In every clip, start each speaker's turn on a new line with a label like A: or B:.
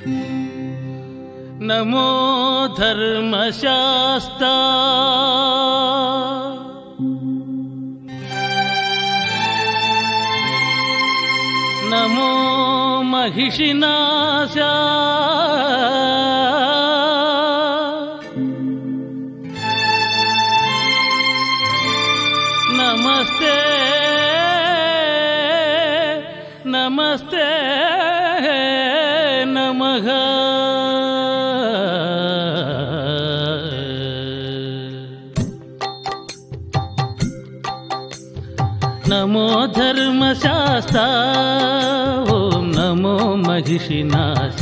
A: నమో ధర్మశాస్తా నమో మహిషినాశా నమస్తే నమస్తే నమః నమో ధర్మశాస్తా ఓం నమో మహిషినాశ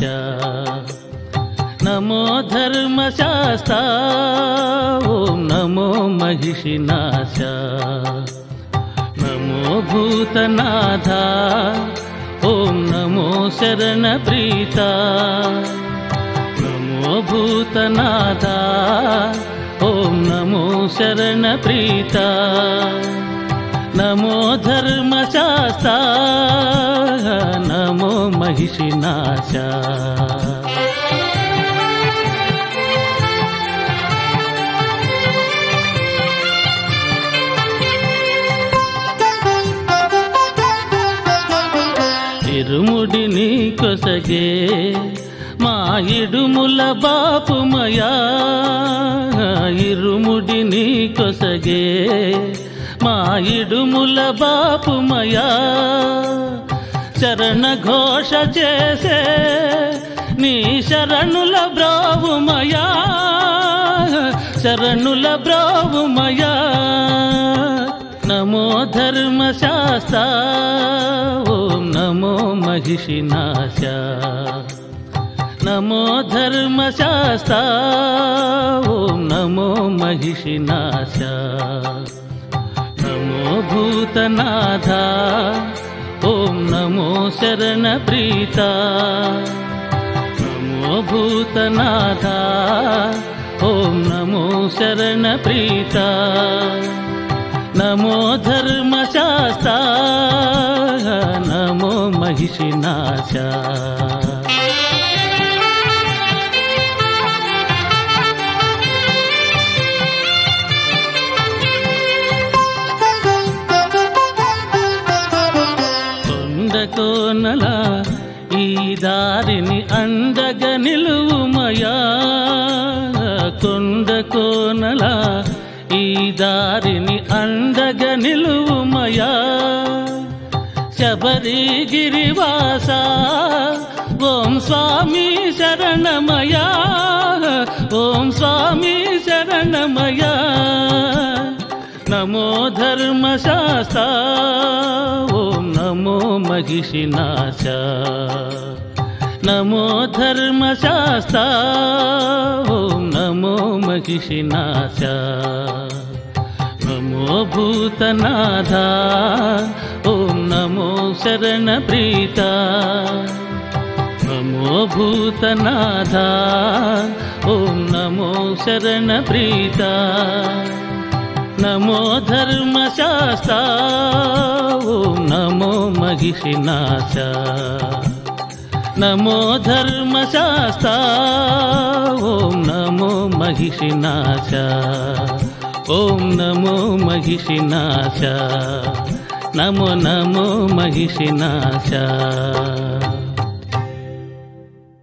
A: నమో ధర్మశాస్తా ఓం నమో మహిషినాశ నమో భూతనాథ ఓం నమో శరణ ప్రీత నమో భూతనాథ ఓం నమో శరణ ప్రీత నమో ధర్మశాస్తా నమో మహిషినాశ ఇరుముడిని కొసగే మా ఇడుముల బాపుమయా ఇరుముడిని కొసగే మా ఇడుముల బాపుమయా చరణ ఘోష చేసే నీ శరణుల బ్రావుమయా శరణుల బ్రావుమయా నమో ధర్మశాస్తా ఓం నమో మహిషినాశ నమో ధర్మశాస్తా ఓం నమో మహిషినాశ నమో భూతనాథ ఓం నమో శరణ ప్రీత నమో భూతనాథ ఓం నమో శరణ ప్రీత నమో ధర్మశాస్తా నమో మహిషినాశ కొండకోనల ఈ దారిని అండగా నిలువుమయా కొండకోనల ఈ దారిని అండగా నిలువుమయా శబరిగిరివాస ఓం స్వామి శరణమయా ఓం స్వామి శరణమయా నమో ధర్మశాస్తా ఓం నమో మహిషినాశ నమో ధర్మశాస్తా ఓం నమో మహిషినాశ నమో భూతనాథ ఓం నమో శరణ ప్రీత నమో భూతనాథ ఓం నమో శరణ ప్రీత నమో ధర్మశాస్తా ఓం నమో మహిషినాశ నమో ధర్మశాస్తా ఓం నమో మహిషినాశ ఓం నమో మహిషినాశ నమో నమో మహిషినాశ